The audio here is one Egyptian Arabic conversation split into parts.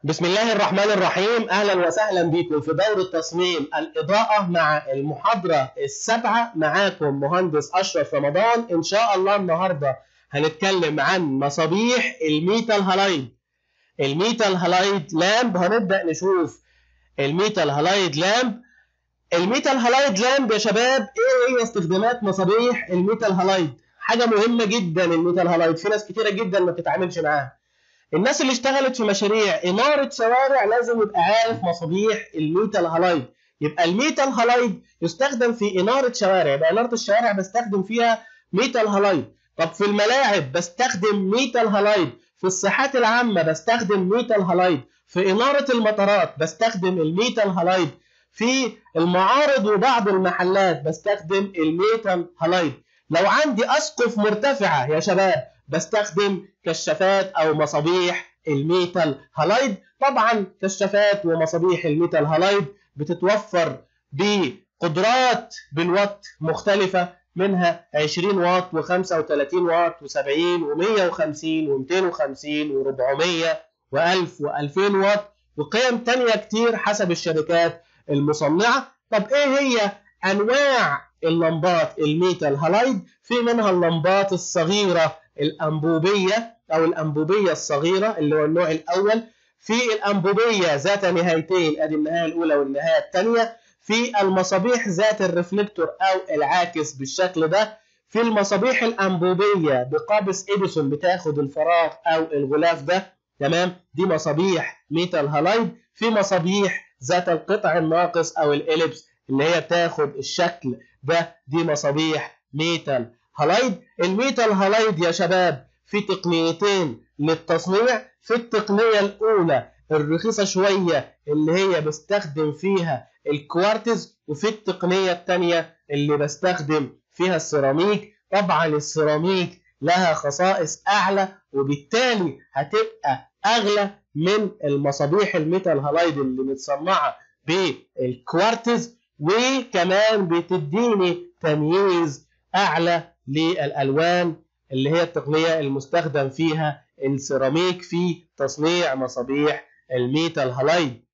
بسم الله الرحمن الرحيم اهلا وسهلا بكم في دورة تصميم الاضاءة مع المحاضرة السابعة معاكم مهندس اشرف رمضان ان شاء الله النهاردة هنتكلم عن مصابيح الميتال هالايد الميتال هالايد لامب هنبدأ نشوف الميتال هالايد لامب الميتال هالايد لامب يا شباب ايه هي استخدامات مصابيح الميتال هالايد حاجة مهمة جدا الميتال هالايد في ناس كتيرة جدا ما بتتعاملش معاها الناس اللي اشتغلت في مشاريع إنارة شوارع لازم يبقى عارف مصابيح الميتال هالايد يبقى الميتال هالايد يستخدم في إنارة شوارع يبقى إنارة الشوارع بستخدم فيها ميتال هالايد طب في الملاعب بستخدم ميتال هالايد في الصحات العامة بستخدم ميتال هالايد في إنارة المطارات بستخدم الميتال هالايد في المعارض وبعض المحلات بستخدم الميتال هالايد لو عندي أسقف مرتفعة يا شباب بستخدم كشافات او مصابيح الميتال هالايد طبعا كشافات ومصابيح الميتال هالايد بتتوفر بقدرات بالوات مختلفة منها 20 واط و35 واط و70 و150 و250 و400 و1000 و2000 واط وقيم تانية كتير حسب الشركات المصنعة طب ايه هي انواع اللمبات الميتال هالايد في منها اللمبات الصغيرة الأنبوبية أو الأنبوبية الصغيرة اللي هو النوع الأول في الأنبوبية ذات نهايتين أدي النهاية الأولى والنهاية الثانية في المصابيح ذات الرفلكتور أو العاكس بالشكل ده في المصابيح الأنبوبية بقابس إديسون بتاخد الفراغ أو الغلاف ده تمام دي مصابيح ميتال هالايد في مصابيح ذات القطع الناقص أو الإليبس اللي هي بتاخد الشكل ده دي مصابيح ميتال هالايد الميتال هالايد يا شباب في تقنيتين للتصنيع في التقنية الأولى الرخيصة شوية اللي هي بستخدم فيها الكوارتز وفي التقنية الثانية اللي بستخدم فيها السيراميك طبعا السيراميك لها خصائص أعلى وبالتالي هتبقى أغلى من المصابيح الميتال هالايد اللي متصنعة بالكوارتز وكمان بتديني تمييز أعلى للألوان اللي هي التقنية المستخدم فيها السيراميك في تصنيع مصابيح الميتال هالايد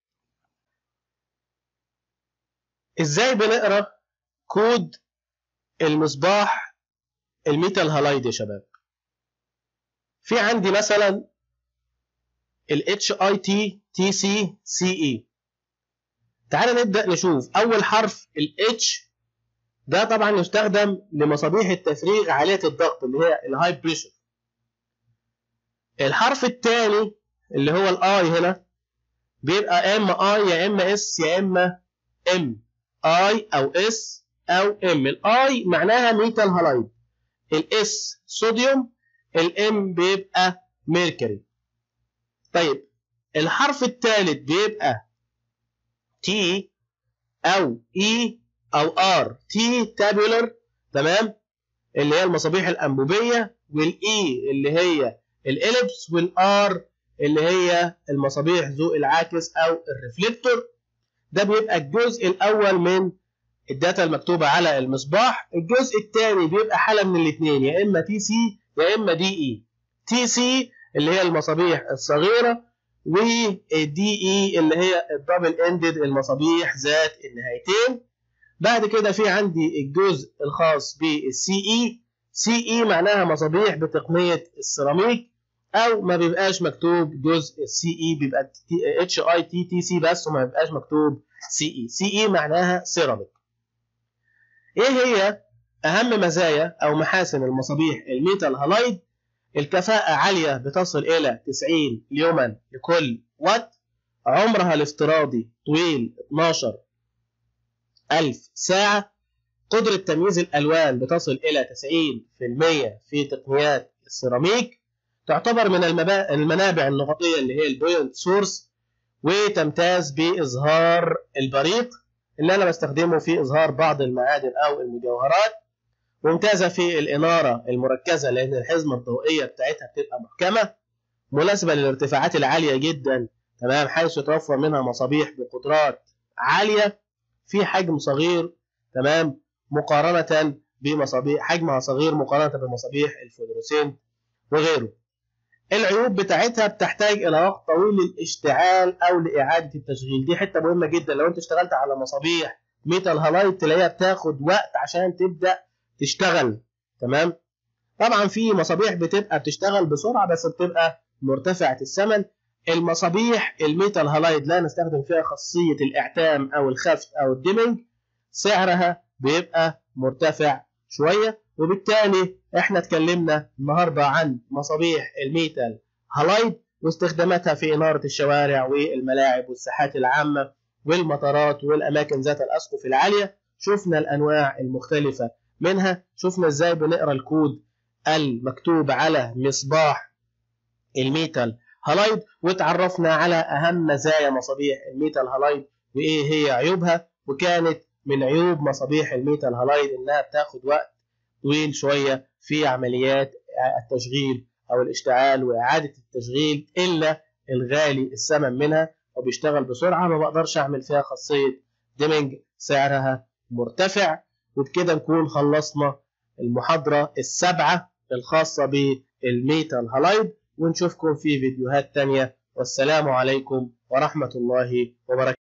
ازاي بنقرا كود المصباح الميتال هالايد يا شباب في عندي مثلا ال HIT TC CE تعال نبدأ نشوف أول حرف ال H ده طبعا يستخدم لمصابيح التفريغ عالية الضغط اللي هي الهاي بريشر الحرف الثاني اللي هو الاي هنا بيبقى اما اي يا اما اس يا اما ام اي او اس او ام الاي معناها ميتال هالايد الاس صوديوم الام بيبقى ميركوري طيب الحرف الثالث بيبقى تي او اي او ار تي تابولر تمام اللي هي المصابيح الانبوبيه والاي اللي هي الاليبس والار اللي هي المصابيح ذو العاكس او الريفليكتور ده بيبقى الجزء الاول من الداتا المكتوبه على المصباح الجزء الثاني بيبقى حاله من الاثنين يا اما تي سي يا اما دي اي تي سي اللي هي المصابيح الصغيره ودي اي اللي هي الدبل اندد المصابيح ذات النهايتين بعد كده في عندي الجزء الخاص بالسي اي سي اي معناها مصابيح بتقنيه السيراميك او ما بيبقاش مكتوب جزء السي اي بيبقى اتش اي تي تي سي بس وما بيبقاش مكتوب سي اي سي اي معناها سيراميك ايه هي اهم مزايا او محاسن المصابيح الميتال هالايد الكفاءة عالية بتصل إلى 90 يوما لكل وات عمرها الافتراضي طويل 12 ألف ساعة قدرة تمييز الألوان بتصل إلى 90% في تقنيات السيراميك تعتبر من المنابع النقطية اللي هي البوينت سورس وتمتاز بإظهار البريق اللي أنا بستخدمه في إظهار بعض المعادن أو المجوهرات ممتازة في الإنارة المركزة لأن الحزمة الضوئية بتاعتها بتبقى محكمة مناسبة للارتفاعات العالية جدا تمام حيث يتوفر منها مصابيح بقدرات عالية في حجم صغير تمام مقارنة بمصابيح حجمها صغير مقارنة بمصابيح الفلوروسنت وغيره العيوب بتاعتها بتحتاج الى وقت طويل للاشتعال او لاعاده التشغيل دي حته مهمه جدا لو انت اشتغلت على مصابيح ميتال هالايد تلاقيها بتاخد وقت عشان تبدا تشتغل تمام طبعا في مصابيح بتبقى بتشتغل بسرعه بس بتبقى مرتفعه الثمن المصابيح الميتال هالايد لا نستخدم فيها خاصيه الاعتام او الخفت او الديمنج سعرها بيبقى مرتفع شويه وبالتالي احنا اتكلمنا النهارده عن مصابيح الميتال هالايد واستخداماتها في اناره الشوارع والملاعب والساحات العامه والمطارات والاماكن ذات الاسقف العاليه شفنا الانواع المختلفه منها شفنا ازاي بنقرا الكود المكتوب على مصباح الميتال هالايد وتعرفنا على اهم مزايا مصابيح الميتال هالايد وايه هي عيوبها وكانت من عيوب مصابيح الميتال هالايد انها بتاخد وقت طويل شويه في عمليات التشغيل او الاشتعال واعاده التشغيل الا الغالي الثمن منها وبيشتغل بسرعه ما بقدرش اعمل فيها خاصيه ديمنج سعرها مرتفع وبكده نكون خلصنا المحاضره السابعه الخاصه بالميتال هالايد ونشوفكم في فيديوهات تانية والسلام عليكم ورحمه الله وبركاته